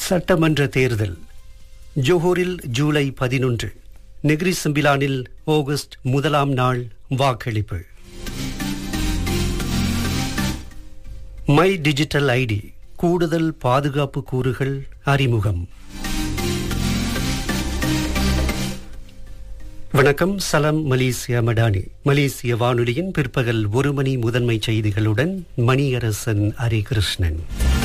சட்டமன்ற தேர்தல் ஜோஹூரில் ஜூலை பதினொன்று நெகிரி சிம்பிலானில் ஆகஸ்ட் முதலாம் நாள் வாக்களிப்பு மை டிஜிட்டல் ஐடி கூடுதல் பாதுகாப்பு கூறுகள் அறிமுகம் வணக்கம் சலம் மலேசியா மடானி மலேசிய வானொலியின் பிற்பகல் ஒரு மணி முதன்மை செய்திகளுடன் மணியரசன் ஹரிகிருஷ்ணன்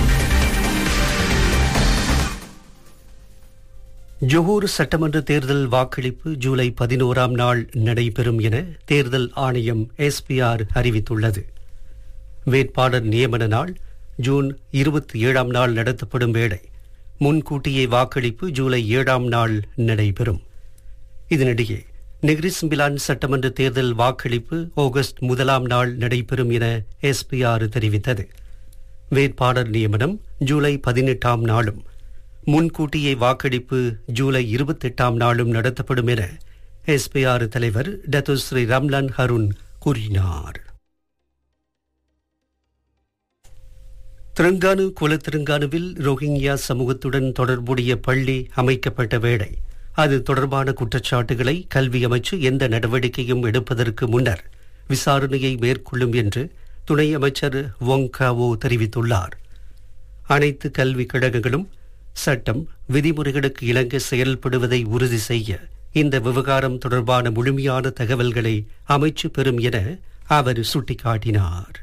ஜொஹூர் சட்டமன்ற தேர்தல் வாக்களிப்பு ஜூலை பதினோராம் நாள் நடைபெறும் என தேர்தல் ஆணையம் எஸ்பிஆர் அறிவித்துள்ளது வேட்பாளர் நியமன நாள் ஜூன் இருபத்தி ஏழாம் நாள் நடத்தப்படும் வேளை முன்கூட்டியே வாக்களிப்பு ஜூலை ஏழாம் நாள் நடைபெறும் இதனிடையே நெக்ரிஸ்மிலான் சட்டமன்ற தேர்தல் வாக்களிப்பு ஆகஸ்ட் முதலாம் நாள் நடைபெறும் என எஸ்பிஆர் தெரிவித்தது வேட்பாளர் நியமனம் ஜூலை பதினெட்டாம் நாளும் முன்கூட்டியே வாக்கெடுப்பு ஜூலை இருபத்தெட்டாம் நாளும் நடத்தப்படும் என எஸ்பிஆர் தலைவர் டத்து ஸ்ரீ ரம்லான் ஹருண் கூறினார் திரங்கானு குலத்திருங்கானுவில் ரோஹிங்கியா சமூகத்துடன் தொடர்புடைய பள்ளி அமைக்கப்பட்ட வேளை அது தொடர்பான குற்றச்சாட்டுகளை கல்வி அமைச்சு எந்த நடவடிக்கையும் எடுப்பதற்கு முன்னர் விசாரணையை மேற்கொள்ளும் என்று துணை அமைச்சர் வொங்காவோ தெரிவித்துள்ளார் அனைத்து கல்வி கழகங்களும் சட்டம் விதிமுறைகளுக்கு இணங்க செயல்படுவதை உறுதி செய்ய இந்த விவகாரம் தொடர்பான முழுமையான தகவல்களை அமைச்சு பெறும் என அவர் சுட்டிக்காட்டினார்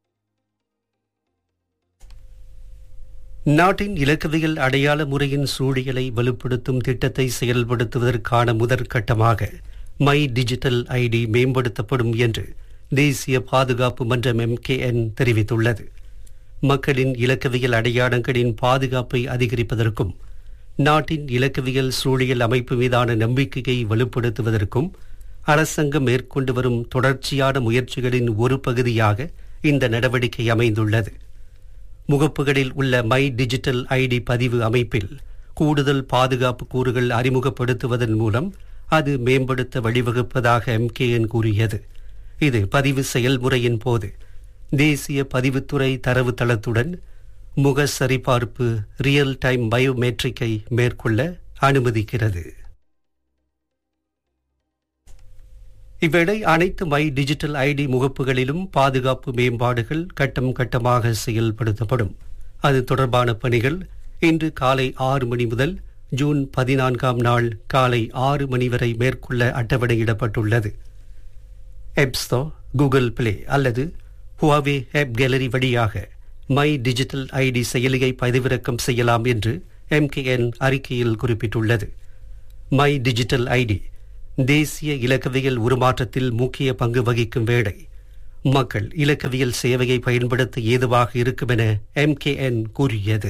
நாட்டின் இலக்கவியல் அடையாள முறையின் சூழியலை வலுப்படுத்தும் திட்டத்தை செயல்படுத்துவதற்கான முதற்கட்டமாக மை டிஜிட்டல் ஐடி மேம்படுத்தப்படும் என்று தேசிய பாதுகாப்பு மன்றம் எம்கேஎன் தெரிவித்துள்ளது மக்களின் இலக்கவியல் அடையாளங்களின் பாதுகாப்பை அதிகரிப்பதற்கும் நாட்டின் இலக்கவியல் சூழியல் அமைப்பு மீதான நம்பிக்கையை வலுப்படுத்துவதற்கும் அரசாங்கம் மேற்கொண்டு வரும் தொடர்ச்சியான முயற்சிகளின் ஒரு பகுதியாக இந்த நடவடிக்கை அமைந்துள்ளது முகப்புகளில் உள்ள மை டிஜிட்டல் ஐடி பதிவு அமைப்பில் கூடுதல் பாதுகாப்பு கூறுகள் அறிமுகப்படுத்துவதன் மூலம் அது மேம்படுத்த வழிவகுப்பதாக எம்கேஎன் கூறியது இது பதிவு செயல்முறையின் போது தேசிய பதிவுத்துறை தரவுத்தளத்துடன் முக சரிபார்ப்பு ரியல் டைம் பயோமெட்ரிக்கை மேற்கொள்ள அனுமதிக்கிறது இவ்வேளை அனைத்து மை டிஜிட்டல் ஐடி முகப்புகளிலும் பாதுகாப்பு மேம்பாடுகள் கட்டம் கட்டமாக செயல்படுத்தப்படும் அது தொடர்பான பணிகள் இன்று காலை ஆறு மணி முதல் ஜூன் பதினான்காம் நாள் காலை ஆறு மணி வரை மேற்கொள்ள அட்டவணையிடப்பட்டுள்ளது எப்ஸ்தோ கூகுள் பிளே அல்லது ஹுவாவே ஆப் கேலரி வழியாக மை டிஜிட்டல் ஐடி செயலியை பதிவிறக்கம் செய்யலாம் என்று எம்கேஎன் அறிக்கையில் குறிப்பிட்டுள்ளது மை டிஜிட்டல் ஐடி தேசிய இலக்கவியல் உருமாற்றத்தில் முக்கிய பங்கு வகிக்கும் வேளை மக்கள் இலக்கவியல் சேவையை பயன்படுத்த ஏதுவாக இருக்கும் என எம்கேஎன் கூறியது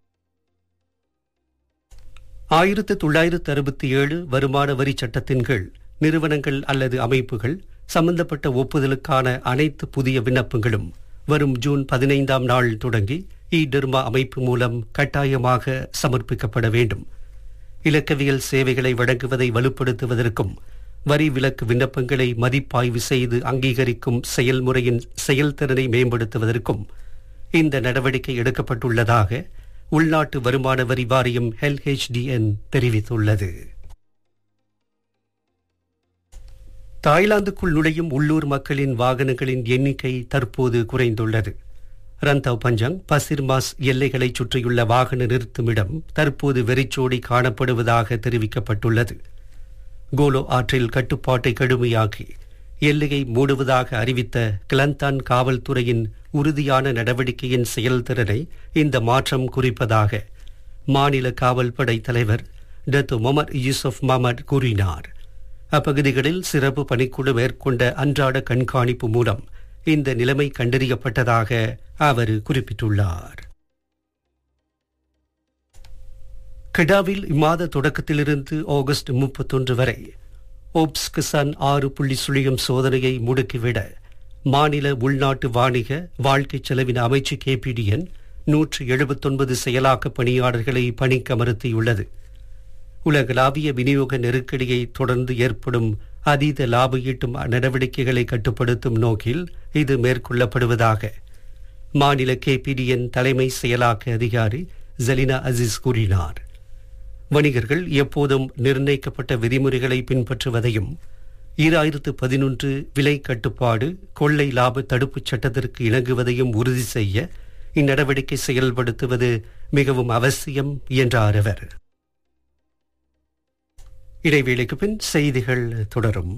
ஆயிரத்து தொள்ளாயிரத்து அறுபத்தி ஏழு வருமான வரி சட்டத்தின் கீழ் நிறுவனங்கள் அல்லது அமைப்புகள் சம்பந்தப்பட்ட ஒப்புதலுக்கான அனைத்து புதிய விண்ணப்பங்களும் வரும் ஜூன் பதினைந்தாம் நாள் தொடங்கி இ டெர்மா அமைப்பு மூலம் கட்டாயமாக சமர்ப்பிக்கப்பட வேண்டும் இலக்கவியல் சேவைகளை வழங்குவதை வலுப்படுத்துவதற்கும் வரி விலக்கு விண்ணப்பங்களை மதிப்பாய்வு செய்து அங்கீகரிக்கும் செயல்முறையின் செயல்திறனை மேம்படுத்துவதற்கும் இந்த நடவடிக்கை எடுக்கப்பட்டுள்ளதாக உள்நாட்டு வருமான வரி வாரியம் எல்ஹெச்டிஎன் தெரிவித்துள்ளது தாய்லாந்துக்குள் நுழையும் உள்ளூர் மக்களின் வாகனங்களின் எண்ணிக்கை தற்போது குறைந்துள்ளது ரந்தவ் பஞ்சங் பசிர்மாஸ் எல்லைகளை சுற்றியுள்ள வாகன நிறுத்துமிடம் தற்போது வெறிச்சோடி காணப்படுவதாக தெரிவிக்கப்பட்டுள்ளது கோலோ ஆற்றில் கட்டுப்பாட்டை கடுமையாக்கி எல்லையை மூடுவதாக அறிவித்த கிளந்தான் காவல்துறையின் உறுதியான நடவடிக்கையின் செயல்திறனை இந்த மாற்றம் குறிப்பதாக மாநில காவல்படை தலைவர் டத்து மொமர் யூசுப் மமட் கூறினார் அப்பகுதிகளில் சிறப்பு பணிக்குழு மேற்கொண்ட அன்றாட கண்காணிப்பு மூலம் இந்த நிலைமை கண்டறியப்பட்டதாக அவர் குறிப்பிட்டுள்ளார் கிடாவில் இம்மாத தொடக்கத்திலிருந்து ஆகஸ்ட் முப்பத்தொன்று வரை ஓப்ஸ் கிசான் ஆறு புள்ளி சுழியம் சோதனையை முடுக்கிவிட மாநில உள்நாட்டு வாணிக வாழ்க்கை செலவின அமைச்சு கேபிடிஎன் நூற்று எழுபத்தொன்பது செயலாக்க பணியாளர்களை பணிக்கமர்த்தியுள்ளது உலகளாவிய விநியோக நெருக்கடியை தொடர்ந்து ஏற்படும் அதீத லாப ஈட்டும் நடவடிக்கைகளை கட்டுப்படுத்தும் நோக்கில் இது மேற்கொள்ளப்படுவதாக மாநில கேபிடிஎன் தலைமை செயலாக்க அதிகாரி ஜலினா அசிஸ் கூறினார் வணிகர்கள் எப்போதும் நிர்ணயிக்கப்பட்ட விதிமுறைகளை பின்பற்றுவதையும் ஈராயிரத்து பதினொன்று விலை கட்டுப்பாடு கொள்ளை லாப தடுப்புச் சட்டத்திற்கு இணங்குவதையும் உறுதி செய்ய இந்நடவடிக்கை செயல்படுத்துவது மிகவும் அவசியம் என்றார் அவர் இடைவேளைக்கு பின் செய்திகள் தொடரும்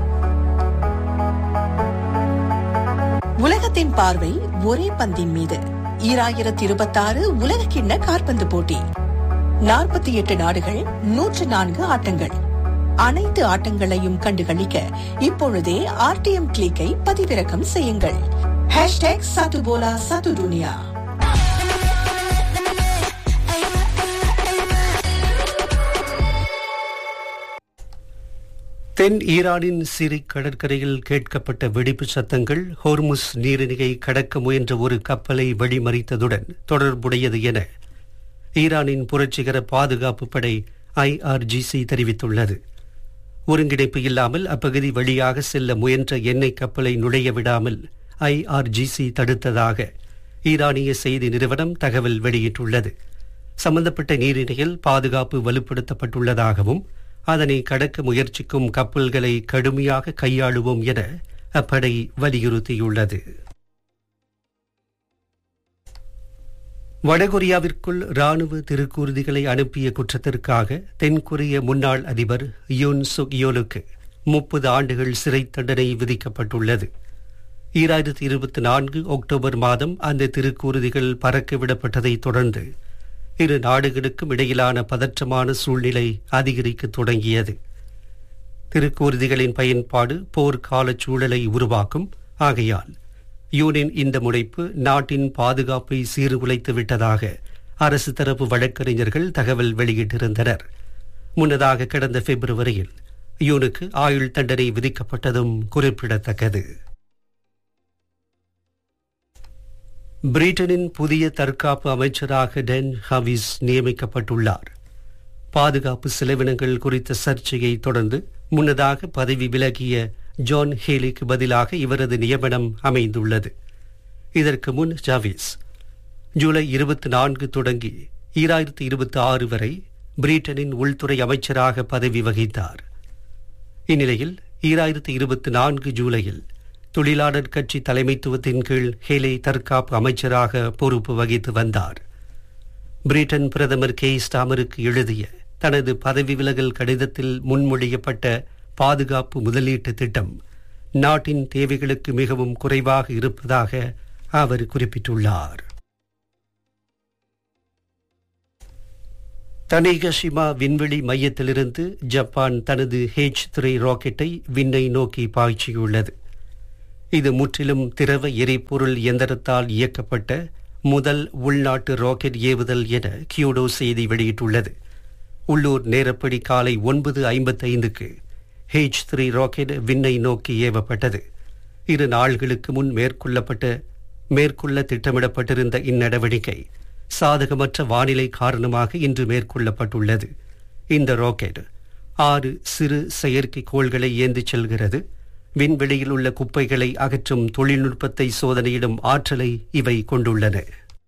உலகத்தின் பார்வை ஒரே பந்தின் மீது ஈராயிரத்தி இருபத்தாறு உலக கிண்ண காற்பந்து போட்டி நாற்பத்தி எட்டு நாடுகள் நூற்று நான்கு ஆட்டங்கள் அனைத்து ஆட்டங்களையும் கண்டுகளிக்க இப்பொழுதே ஆர்டிஎம் கிளிக்கை பதிவிறக்கம் செய்யுங்கள் ஹேஷ்டேக் சத்துபோலா சத்து துனியா தென் ஈரானின் சிரி கடற்கரையில் கேட்கப்பட்ட வெடிப்பு சத்தங்கள் ஹோர்முஸ் நீரிணையை கடக்க முயன்ற ஒரு கப்பலை வழிமறித்ததுடன் தொடர்புடையது என ஈரானின் புரட்சிகர பாதுகாப்பு படை ஐஆர்ஜிசி தெரிவித்துள்ளது ஒருங்கிணைப்பு இல்லாமல் அப்பகுதி வழியாக செல்ல முயன்ற எண்ணெய் கப்பலை நுழைய விடாமல் ஐஆர்ஜிசி தடுத்ததாக ஈரானிய செய்தி நிறுவனம் தகவல் வெளியிட்டுள்ளது சம்பந்தப்பட்ட நீரிணையில் பாதுகாப்பு வலுப்படுத்தப்பட்டுள்ளதாகவும் அதனை கடக்க முயற்சிக்கும் கப்பல்களை கடுமையாக கையாளுவோம் என அப்படை வலியுறுத்தியுள்ளது வடகொரியாவிற்குள் ராணுவ திருக்கூறுதிகளை அனுப்பிய குற்றத்திற்காக தென்கொரிய முன்னாள் அதிபர் யூன் சுக் யோலுக்கு முப்பது ஆண்டுகள் சிறை தண்டனை விதிக்கப்பட்டுள்ளது ஈராயிரத்தி இருபத்தி நான்கு அக்டோபர் மாதம் அந்த திருக்கூறுதிகள் பறக்கவிடப்பட்டதை தொடர்ந்து இரு நாடுகளுக்கும் இடையிலான பதற்றமான சூழ்நிலை அதிகரிக்க தொடங்கியது திருக்கூறுதிகளின் பயன்பாடு போர்க்கால சூழலை உருவாக்கும் ஆகையால் யூனின் இந்த முனைப்பு நாட்டின் பாதுகாப்பை சீர்குலைத்து விட்டதாக அரசு தரப்பு வழக்கறிஞர்கள் தகவல் வெளியிட்டிருந்தனர் முன்னதாக கடந்த பிப்ரவரியில் யூனுக்கு ஆயுள் தண்டனை விதிக்கப்பட்டதும் குறிப்பிடத்தக்கது பிரிட்டனின் புதிய தற்காப்பு அமைச்சராக டென் ஹவிஸ் நியமிக்கப்பட்டுள்ளார் பாதுகாப்பு செலவினங்கள் குறித்த சர்ச்சையை தொடர்ந்து முன்னதாக பதவி விலகிய ஜான் ஹேலிக்கு பதிலாக இவரது நியமனம் அமைந்துள்ளது இதற்கு முன் ஜாவிஸ் ஜூலை இருபத்தி நான்கு தொடங்கி ஈராயிரத்தி இருபத்தி ஆறு வரை பிரிட்டனின் உள்துறை அமைச்சராக பதவி வகித்தார் இந்நிலையில் ஈராயிரத்தி இருபத்தி நான்கு ஜூலையில் தொழிலாளர் கட்சி தலைமைத்துவத்தின் கீழ் ஹேலே தற்காப்பு அமைச்சராக பொறுப்பு வகித்து வந்தார் பிரிட்டன் பிரதமர் கே ஸ்டாமருக்கு எழுதிய தனது பதவி விலகல் கடிதத்தில் முன்மொழியப்பட்ட பாதுகாப்பு முதலீட்டு திட்டம் நாட்டின் தேவைகளுக்கு மிகவும் குறைவாக இருப்பதாக அவர் குறிப்பிட்டுள்ளார் தனிகஷிமா விண்வெளி மையத்திலிருந்து ஜப்பான் தனது ஹெச் த்ரீ ராக்கெட்டை விண்ணை நோக்கி பாய்ச்சியுள்ளது இது முற்றிலும் திரவ எரிபொருள் எந்திரத்தால் இயக்கப்பட்ட முதல் உள்நாட்டு ராக்கெட் ஏவுதல் என கியோடோ செய்தி வெளியிட்டுள்ளது உள்ளூர் நேரப்படி காலை ஒன்பது ஐம்பத்தைந்துக்கு ஹெச் த்ரீ ராக்கெட் விண்ணை நோக்கி ஏவப்பட்டது இரு நாள்களுக்கு முன் மேற்கொள்ளப்பட்ட மேற்கொள்ள திட்டமிடப்பட்டிருந்த இந்நடவடிக்கை சாதகமற்ற வானிலை காரணமாக இன்று மேற்கொள்ளப்பட்டுள்ளது இந்த ராக்கெட் ஆறு சிறு செயற்கைக்கோள்களை ஏந்திச் செல்கிறது விண்வெளியில் உள்ள குப்பைகளை அகற்றும் தொழில்நுட்பத்தை சோதனையிடும் ஆற்றலை இவை கொண்டுள்ளன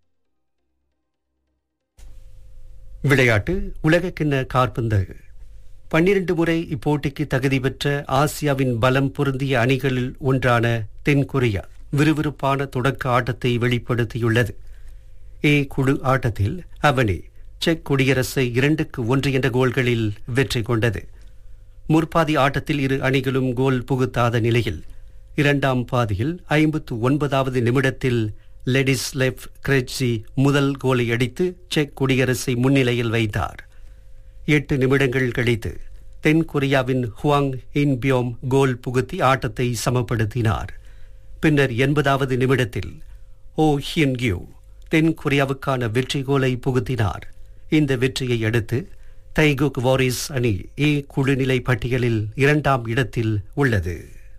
விளையாட்டு உலகக்கிண்ண காற்பந்து பன்னிரண்டு முறை இப்போட்டிக்கு தகுதி பெற்ற ஆசியாவின் பலம் பொருந்திய அணிகளில் ஒன்றான தென்கொரியா விறுவிறுப்பான தொடக்க ஆட்டத்தை வெளிப்படுத்தியுள்ளது ஏ குழு ஆட்டத்தில் அவனி செக் குடியரசை இரண்டுக்கு ஒன்று என்ற கோல்களில் வெற்றி கொண்டது முற்பாதி ஆட்டத்தில் இரு அணிகளும் கோல் புகுத்தாத நிலையில் இரண்டாம் பாதியில் ஐம்பத்து ஒன்பதாவது நிமிடத்தில் லெடிஸ்லெவ் கிரெட்சி முதல் கோலை அடித்து செக் குடியரசை முன்னிலையில் வைத்தார் எட்டு நிமிடங்கள் கழித்து தென் கொரியாவின் ஹுவாங் இன்பியோம் கோல் புகுத்தி ஆட்டத்தை சமப்படுத்தினார் பின்னர் எண்பதாவது நிமிடத்தில் ஓ ஹியன்கியூ தென் கொரியாவுக்கான வெற்றி கோலை புகுத்தினார் இந்த வெற்றியை அடுத்து தைகுக் வாரிஸ் அணி ஏ குழுநிலை பட்டியலில் இரண்டாம் இடத்தில் உள்ளது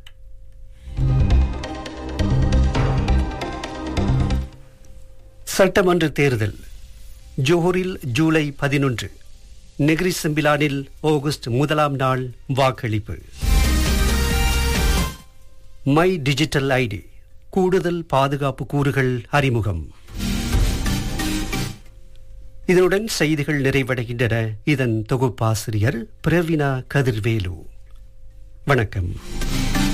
சட்டமன்ற தேர்தல் ஜோஹரில் ஜூலை பதினொன்று நெகிரி செம்பிலானில் ஆகஸ்ட் முதலாம் நாள் வாக்களிப்பு மை டிஜிட்டல் ஐடி கூடுதல் பாதுகாப்பு கூறுகள் அறிமுகம் இதனுடன் செய்திகள் நிறைவடைகின்றன இதன் தொகுப்பாசிரியர் பிரவினா கதிர்வேலு வணக்கம்